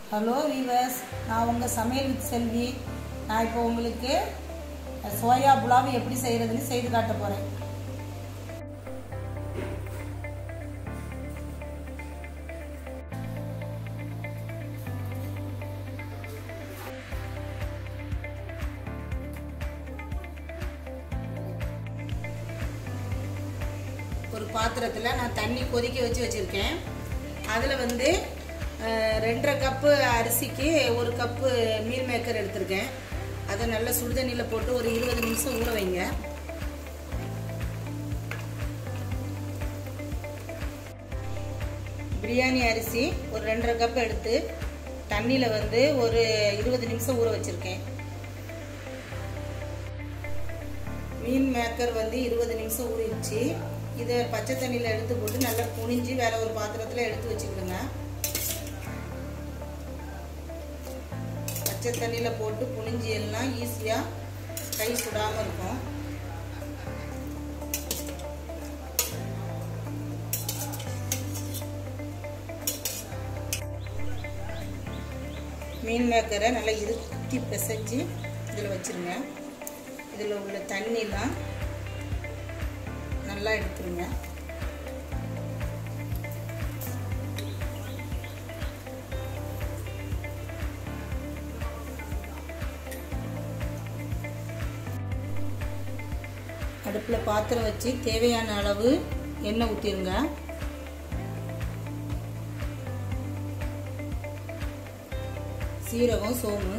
hello viewers நான் உங்கள் சமையல் வித் செல்வி நான் இப்போ உங்களுக்கு சோயா புலாவு எப்படி செய்கிறதுன்னு செய்து காட்ட போகிறேன் ஒரு பாத்திரத்தில் நான் தண்ணி கொதிக்க வச்சு வச்சுருக்கேன் அதில் வந்து அஹ், ரெண்டரை கப்பு அரிசிக்கு ஒரு கப்பு மீல் மேக்கர் எடுத்திருக்கேன் அதை நல்லா சுடுதண்ணியில் போட்டு ஒரு இருபது நிமிஷம் ஊற வைங்க பிரியாணி அரிசி ஒரு ரெண்டரை கப் எடுத்து தண்ணியில் வந்து ஒரு இருபது நிமிஷம் ஊற வச்சுருக்கேன் மீன் மேக்கர் வந்து இருபது நிமிஷம் ஊறிடுச்சு இதை பச்சை தண்ணியில் எடுத்து போட்டு நல்லா புனிஞ்சு வேற ஒரு பாத்திரத்தில் எடுத்து வச்சுக்கிடுங்க பச்சை தண்ணியில் போட்டு புனிஞ்சு எல்லாம் ஈஸியாக கை சுடாமல் இருக்கும் மீன் மேக்கரை நல்லா இருத்தி பிசைஞ்சு இதில் வச்சுருங்க இதில் உள்ள தண்ணிலாம் நல்லா எடுத்துருங்க அடுப்பில் பாத்திரம் வச்சு தேவையான அளவு எண்ணெய் ஊற்றிருங்க சீரகம் சோம்பு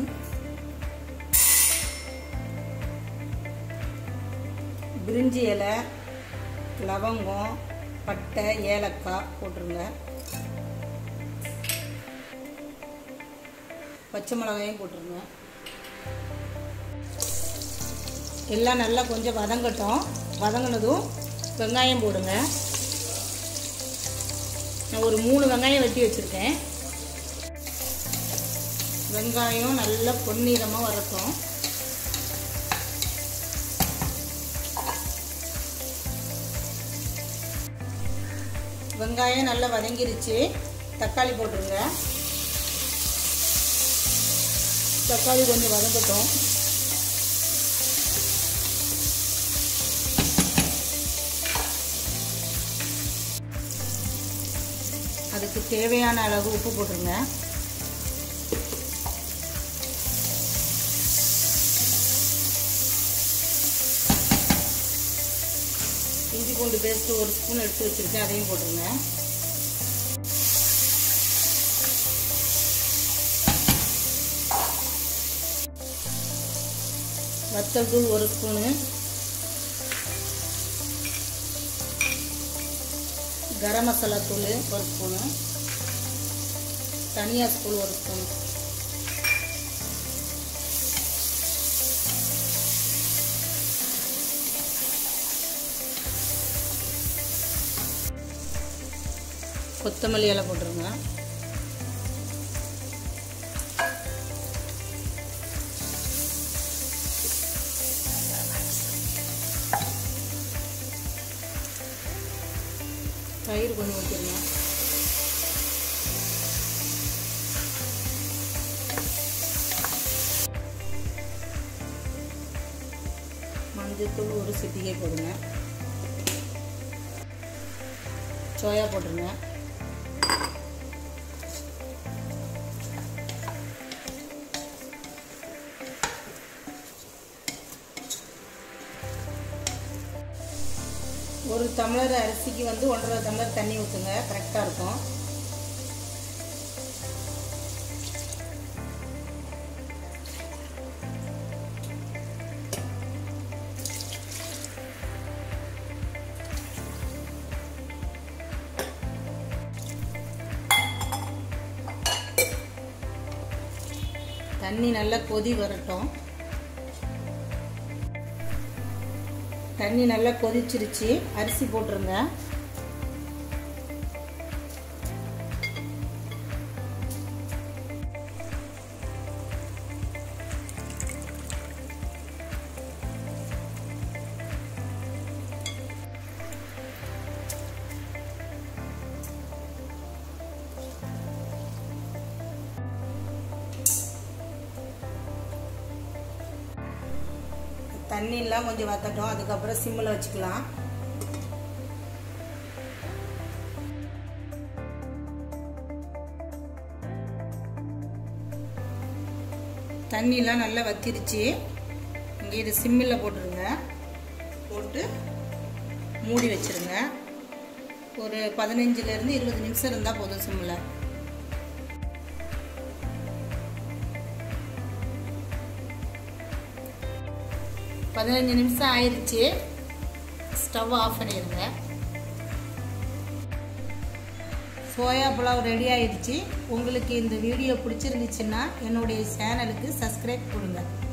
பிரிஞ்சி இலை லவங்கம் பட்டை ஏலக்காய் போட்டுருங்க பச்சை மிளகாயும் போட்டுருங்க எல்லாம் நல்லா கொஞ்சம் வதங்கட்டும் வதங்கினதும் வெங்காயம் போடுங்க நான் ஒரு மூணு வெங்காயம் வெட்டி வச்சுருக்கேன் வெங்காயம் நல்லா பொன்னிறமாக வரட்டும் வெங்காயம் நல்லா வதங்கிருச்சு தக்காளி போட்டுருங்க தக்காளி கொஞ்சம் வதங்கட்டும் அதுக்கு தேவையான அளவு உப்பு போட்டுருங்க இஞ்சி பூண்டு பேஸ்ட்டு ஒரு ஸ்பூன் எடுத்து வச்சுருக்கேன் அதையும் போட்டுருங்க வத்தல் தூள் ஒரு ஸ்பூனு கரம் மசாலா தூள் ஒரு ஸ்பூனு தனியா தூள் ஒரு ஸ்பூன் கொத்தமல்லி இலை போட்டுருங்க தயிர் கொஞ்சம் ஊற்றிருங்க மஞ்சத்தூள் ஒரு சிட்டிகை போடுங்க சோயா போட்டுருங்க ஒரு டம்ளர் அரிசிக்கு வந்து ஒன்றரை டம்ளர் தண்ணி ஊற்றுங்க கரெக்டாக இருக்கும் தண்ணி நல்லா கொதி வரட்டும் தண்ணி நல்லா கொதிச்சிருச்சு அரிசி போட்டுருங்க தண்ணியெல்லாம் கொஞ்சம் வத்தட்டும் அதுக்கப்புறம் சிம்மில் வச்சுக்கலாம் தண்ணிலாம் நல்லா வத்திருச்சு இங்கே இது சிம்மில் போட்டுருங்க போட்டு மூடி வச்சிருங்க ஒரு பதினஞ்சுலேருந்து இருபது நிமிஷம் இருந்தால் போதும் சிம்மில் பதினஞ்சு நிமிஷம் ஆயிடுச்சு ஸ்டவ் ஆஃப் பண்ணிடுங்க சோயா புலாவ் ரெடி ஆயிடுச்சு உங்களுக்கு இந்த வீடியோ பிடிச்சிருந்துச்சுன்னா என்னுடைய சேனலுக்கு சப்ஸ்கிரைப் கொடுங்க